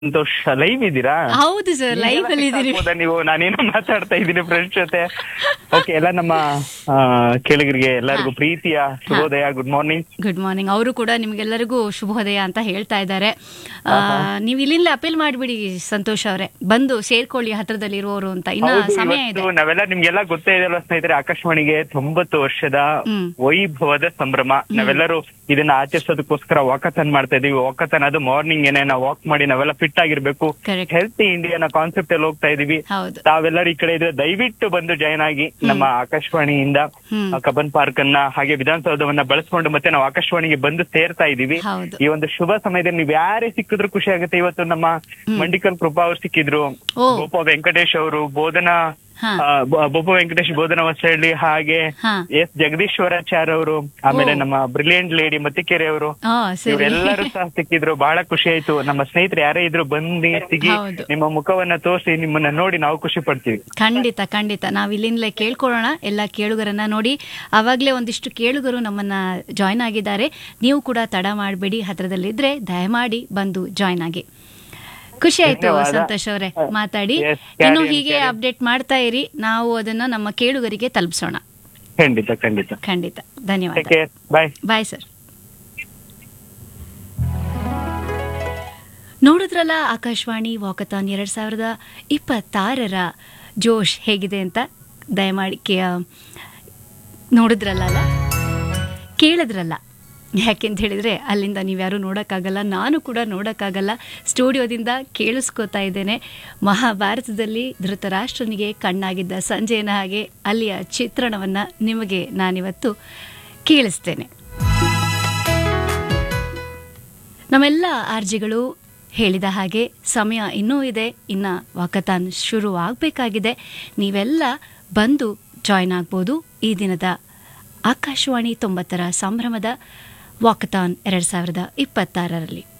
Santosh live ಇದ್ದೀರಾ ಹೌದು sir live ಅಲ್ಲಿ ಇದೀನಿ ಹೌದಾ ನೀವು ನಾನೇನೋ ಮಾತಾಡ್ತಾ ಇದ್ದೀನಿ ಫ್ರೆಂಡ್ಸ್ ಜೊತೆ ಓಕೆ ಎಲ್ಲ ನಮ್ಮ ಆ, ಕೇಳಿಗರಿಗೆ ಎಲ್ಲರಿಗೂ ಪ್ರೀತಿಯ ಶುಭೋದಯ ಗುಡ್ ಮಾರ್ನಿಂಗ್ ಗುಡ್ ಮಾರ್ನಿಂಗ್ ಅವರು ಕೂಡ ನಿಮ್ಗೆಲ್ಲರಿಗೂ ಶುಭೋದಯ ಅಂತ ಹೇಳ್ತಾ ಇದ್ದಾರೆ ಆ, ನೀವು ಇಲ್ಲಿಂದ ಅಪೀಲ್ ಮಾಡ್ಬಿಡಿ ಸಂತೋಷ್ ಅವರೇ ಬಂದು ಸೇರ್ಕೊಳ್ಳಿ ಹತ್ರದಲ್ಲಿರುವವರು ಅಂತ ಇನ್ನ ಹೌದು ಸಮಯ ಇದೆ ಇವತ್ತು ನಾವೆಲ್ಲ ನಿಮ್ಗೆಲ್ಲ ಗೊತ್ತೇ ಇದೆಯಲ್ಲ ಸ್ನೇಹಿತರೆ ಆಕಾಶವಾಣಿಗೆ ತೊಂಬತ್ತು ವರ್ಷದ ಹ್ಮ್. ವೈಭವದ ಸಂಭ್ರಮ ನಾವೆಲ್ಲರೂ ಇದನ್ನ ಆಚರಿಸೋದಕ್ಕೋಸ್ಕರ ವಾಕಥಾನ್ ಮಾಡ್ತಾ ಇದೀವಿ ವಾಕಥಾನ್ ಅದು ಮಾರ್ನಿಂಗ್ ಏನೇ ನಾವು ವಾಕ್ ಮಾಡಿ ನಾವೆಲ್ಲ ಫಿಟ್ ಆಗಿರ್ಬೇಕು Correct. ಹೆಲ್ತಿ ಇಂಡಿಯಾ ಅನ್ನೋ ಕಾನ್ಸೆಪ್ಟ್ ಅಲ್ಲಿ ಹೋಗ್ತಾ ಇದೀವಿ ಹೌದು ತಾವೆಲ್ಲರೂ ಈ ಕಡೆ ಇದ್ರೆ ದಯವಿಟ್ಟು ಬಂದು ಜಾಯ್ನ್ ಆಗಿ ನಮ್ಮ ಆಕಾಶವಾಣಿಯಿಂದ ಹ್ಮ್. ಆ, ಕಬ್ಬನ್ ಪಾರ್ಕ್ ಅನ್ನ ಹಾಗೆ ವಿಧಾನಸೌಧವನ್ನ ಬಳಸ್ಕೊಂಡು ಮತ್ತೆ ನಾವು ಆಕಾಶವಾಣಿಗೆ ಬಂದು ಸೇರ್ತಾ ಇದೀವಿ ಹೌದು ಈ ಒಂದು ಶುಭ ಸಮಯದಲ್ಲಿ ನೀವ್ ಯಾರೇ ಸಿಕ್ಕಿದ್ರು ಖುಷಿ ಆಗುತ್ತೆ ಇವತ್ತು ನಮ್ಮ ಮಂಡಿಕಲ್ ಕೃಪಾ ಅವ್ರು ಸಿಕ್ಕಿದ್ರು ಓ. ಗೋಪ ವೆಂಕಟೇಶ್ ಅವರು ಬೋಧನಾ ಹಾ ಆ, ಬ- ಬೋಪ ವೆಂಕಟೇಶ್ ಬೋಧನಾ ಹೊಸಹಳ್ಳಿ ಹಾಗೆ ಹಾ ಎಸ್ ಜಗದೀಶ್ವರಾಚಾರ್ಯ ಅವರು ಆಮೇಲೆ ನಮ್ಮ ಬ್ರಿಲಿಯಂಟ್ ಲೇಡಿ ಮತ್ತಿಕೆರೆ ಅವರು ಆ, ಸರಿ ಇವರೆಲ್ಲರೂ ಸಹ ಸಿಕ್ಕಿದ್ರು ಬಹಳ ಖುಷಿ ಆಯ್ತು ನಮ್ಮ ಸ್ನೇಹಿತರು ಯಾರೇ ಇದ್ರು ಬಂದು ಸಿಗಿ ಹೌದು. ನಿಮ್ಮ ಮುಖವನ್ನ ತೋರಿಸಿ ನಿಮ್ಮನ್ನ ನೋಡಿ ನಾವು ಖುಷಿ ಪಡ್ತೀವಿ ಖಂಡಿತ ಖಂಡಿತ ನಾವ್ ಇಲ್ಲಿಂದಲೇ ಕೇಳ್ಕೊಳ್ಳೋಣ ಎಲ್ಲ ಕೇಳುಗರನ್ನ ನೋಡಿ ಅವಾಗ್ಲೇ ಒಂದಿಷ್ಟು ಕೇಳುಗರು ನಮ್ಮನ್ನ ಜಾಯ್ನ್ ಆಗಿದ್ದಾರೆ ನೀವು ಕೂಡ ತಡ ಮಾಡಬೇಡಿ ಹತ್ರದಲ್ಲಿದ್ರೆ ದಯಮಾಡಿ ಬಂದು ಜಾಯ್ನ್ ಆಗಿ ಖುಷಿ ಆಯ್ತು ಧನ್ಯವಾದ. ಸಂತೋಷ್ ಅವರೇ ಮಾತಾಡಿ Yes, carry ಇನ್ನು on, ಹೀಗೆ carry on. ಅಪ್ಡೇಟ್ ಮಾಡ್ತಾ ಇರಿ ನಾವು ಅದನ್ನ ನಮ್ಮ ಕೇಳುಗರಿಗೆ ತಲುಪಿಸೋಣ ಖಂಡಿತ ಖಂಡಿತ ಖಂಡಿತ ಧನ್ಯವಾದ take care bye bye sir ನೋಡಿದ್ರಲ್ಲ ಆಕಾಶವಾಣಿ ವಾಕಥಾನ್ ಎರಡ್ ಸಾವಿರದ ಇಪ್ಪತ್ತಾರರ ಜೋಶ್ ಹೇಗಿದೆ ಅಂತ ದಯಮಾಡಿ ಕೇ ನೋಡಿದ್ರಲ್ಲ ಅಲ್ಲ ಕೇಳಿದ್ರಲ್ಲ ಯಾಕೆಂತ ಹೇಳಿದ್ರೆ ಅಲ್ಲಿಂದ ನೀವ್ಯಾರು ನೋಡೋಕ್ಕಾಗಲ್ಲ ನಾನು ಕೂಡ ನೋಡೋಕ್ಕಾಗಲ್ಲ ಸ್ಟುಡಿಯೋದಿಂದ ಕೇಳಿಸ್ಕೊತಾ ಇದ್ದೇನೆ ಮಹಾಭಾರತದಲ್ಲಿ ಧೃತರಾಷ್ಟ್ರನಿಗೆ ಕಣ್ಣಾಗಿದ್ದ ಸಂಜಯನ ಹಾಗೆ ಅಲ್ಲಿಯ ಚಿತ್ರಣವನ್ನು ನಿಮಗೆ ನಾನಿವತ್ತು ಕೇಳಿಸ್ತೇನೆ ನಮ್ಮೆಲ್ಲ ಆರ್ಜಿಗಳು ಹೇಳಿದ ಹಾಗೆ ಸಮಯ ಇನ್ನೂ ಇದೆ ಇನ್ನು ವಾಕಥಾನ್ ಶುರು ಆಗಬೇಕಾಗಿದೆ ನೀವೆಲ್ಲ ಬಂದು ಜಾಯ್ನ್ ಆಗ್ಬೋದು ಈ ದಿನದ ಆಕಾಶವಾಣಿ ತೊಂಬತ್ತರ ಸಂಭ್ರಮದ ವಾಕಥಾನ್ ಎರಡು ಸಾವಿರದ ಇಪ್ಪತ್ತಾರರಲ್ಲಿ